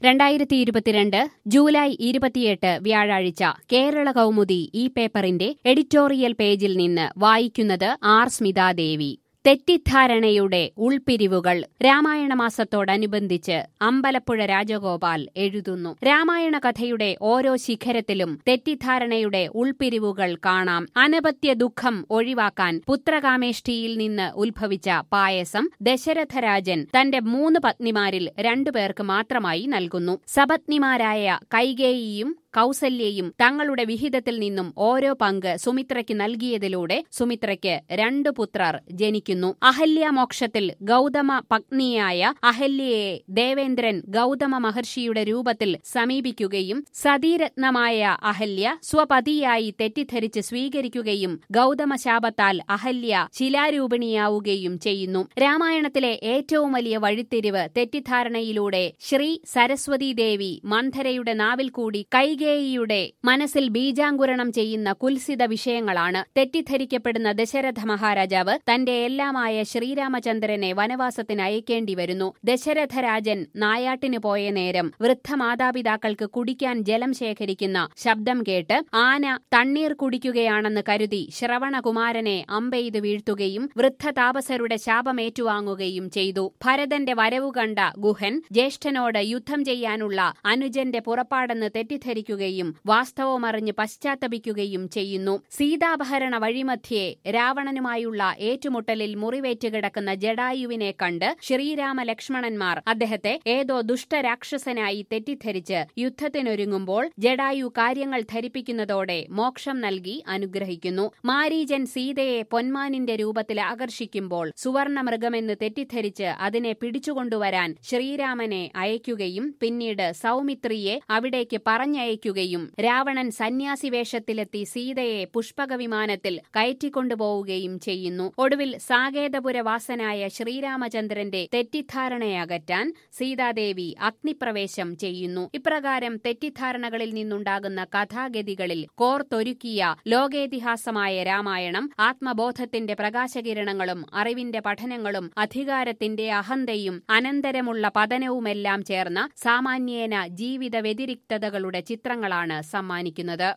രണ്ടായിരത്തി ഇരുപത്തിരണ്ട് ജൂലൈ ഇരുപത്തിയെട്ട് വ്യാഴാഴ്ച കേരള കൗമുദി ഈ പേപ്പറിന്റെ എഡിറ്റോറിയൽ പേജിൽ നിന്ന് വായിക്കുന്നത് ആർ സ്മിതാദേവി തെറ്റിദ്ധാരണയുടെ ഉൾപിരിവുകൾ രാമായണ മാസത്തോടനുബന്ധിച്ച് അമ്പലപ്പുഴ രാജഗോപാൽ എഴുതുന്നു രാമായണ കഥയുടെ ഓരോ ശിഖരത്തിലും തെറ്റിദ്ധാരണയുടെ ഉൾപിരിവുകൾ കാണാം അനപത്യ ദുഃഖം ഒഴിവാക്കാൻ പുത്രകാമേഷ്ടിയിൽ നിന്ന് ഉത്ഭവിച്ച പായസം ദശരഥരാജൻ തന്റെ മൂന്ന് പത്നിമാരിൽ രണ്ടുപേർക്ക് മാത്രമായി നൽകുന്നു സപത്നിമാരായ കൈകേയിയും കൗസല്യയും തങ്ങളുടെ വിഹിതത്തിൽ നിന്നും ഓരോ പങ്ക് സുമിത്രയ്ക്ക് നൽകിയതിലൂടെ സുമിത്രയ്ക്ക് രണ്ടു പുത്രർ ജനിക്കുന്നു അഹല്യാമോക്ഷത്തിൽ ഗൗതമ പത്നിയായ അഹല്യയെ ദേവേന്ദ്രൻ ഗൗതമ മഹർഷിയുടെ രൂപത്തിൽ സമീപിക്കുകയും സതീരത്നമായ അഹല്യ സ്വപതിയായി തെറ്റിദ്ധരിച്ച് സ്വീകരിക്കുകയും ഗൗതമ ശാപത്താൽ അഹല്യ ശിലാരൂപിണിയാവുകയും ചെയ്യുന്നു രാമായണത്തിലെ ഏറ്റവും വലിയ വഴിത്തിരിവ് തെറ്റിദ്ധാരണയിലൂടെ ശ്രീ സരസ്വതി ദേവി മന്ധരയുടെ നാവിൽ കൂടി കൈകേയിയുടെ മനസ്സിൽ ബീജാങ്കുരണം ചെയ്യുന്ന കുൽസിത വിഷയങ്ങളാണ് തെറ്റിദ്ധരിക്കപ്പെടുന്ന ദശരഥ മഹാരാജാവ് തന്റെ എല്ലാമായ ശ്രീരാമചന്ദ്രനെ വനവാസത്തിന് അയക്കേണ്ടി വരുന്നു ദശരഥരാജൻ നായാട്ടിന് പോയ നേരം വൃദ്ധ മാതാപിതാക്കൾക്ക് കുടിക്കാൻ ജലം ശേഖരിക്കുന്ന ശബ്ദം കേട്ട് ആന തണ്ണീർ കുടിക്കുകയാണെന്ന് കരുതി ശ്രവണകുമാരനെ അമ്പെയ്ത് വീഴ്ത്തുകയും വൃദ്ധ താപസരുടെ ശാപമേറ്റുവാങ്ങുകയും ചെയ്തു ഭരതന്റെ വരവു കണ്ട ഗുഹൻ ജ്യേഷ്ഠനോട് യുദ്ധം ചെയ്യാനുള്ള അനുജന്റെ പുറപ്പാടെന്ന് തെറ്റിദ്ധരിക്കുകയും വാസ്തവമറിഞ്ഞ് പശ്ചാത്തപിക്കുകയും ചെയ്യുന്നു സീതാപഹരണ വഴിമധ്യേ രാവണനുമായുള്ള ഏറ്റുമുട്ടലിൽ മുറിവേറ്റ് കിടക്കുന്ന ജഡായുവിനെ കണ്ട് ശ്രീരാമ ലക്ഷ്മണന്മാർ അദ്ദേഹത്തെ ഏതോ ദുഷ്ടരാക്ഷസനായി തെറ്റിദ്ധരിച്ച് യുദ്ധത്തിനൊരുങ്ങുമ്പോൾ ജഡായു കാര്യങ്ങൾ ധരിപ്പിക്കുന്നതോടെ മോക്ഷം നൽകി അനുഗ്രഹിക്കുന്നു മാരീജൻ സീതയെ പൊന്മാനിന്റെ രൂപത്തിൽ ആകർഷിക്കുമ്പോൾ സുവർണ മൃഗമെന്ന് തെറ്റിദ്ധരിച്ച് അതിനെ പിടിച്ചുകൊണ്ടുവരാൻ ശ്രീരാമനെ അയക്കുകയും പിന്നീട് സൗമിത്രിയെ അവിടേക്ക് പറഞ്ഞയക്കുകയും രാവണൻ സന്യാസി വേഷത്തിലെത്തി സീതയെ പുഷ്പക വിമാനത്തിൽ കയറ്റിക്കൊണ്ടുപോവുകയും ചെയ്യുന്നു ഒടുവിൽ സാകേതപുരവാസനായ ശ്രീരാമചന്ദ്രന്റെ തെറ്റിദ്ധാരണയകറ്റാൻ സീതാദേവി അഗ്നിപ്രവേശം ചെയ്യുന്നു ഇപ്രകാരം തെറ്റിദ്ധാരണകളിൽ നിന്നുണ്ടാകുന്ന കഥാഗതികളിൽ കോർത്തൊരുക്കിയ ലോകേതിഹാസമായ രാമായണം ആത്മബോധത്തിന്റെ പ്രകാശകിരണങ്ങളും അറിവിന്റെ പഠനങ്ങളും അധികാരത്തിന്റെ അഹന്തയും അനന്തരമുള്ള പതനവുമെല്ലാം ചേർന്ന സാമാന്യേന ജീവിത വ്യതിരിക്തതകളുടെ ചിത്രങ്ങളാണ് സമ്മാനിക്കുന്നത്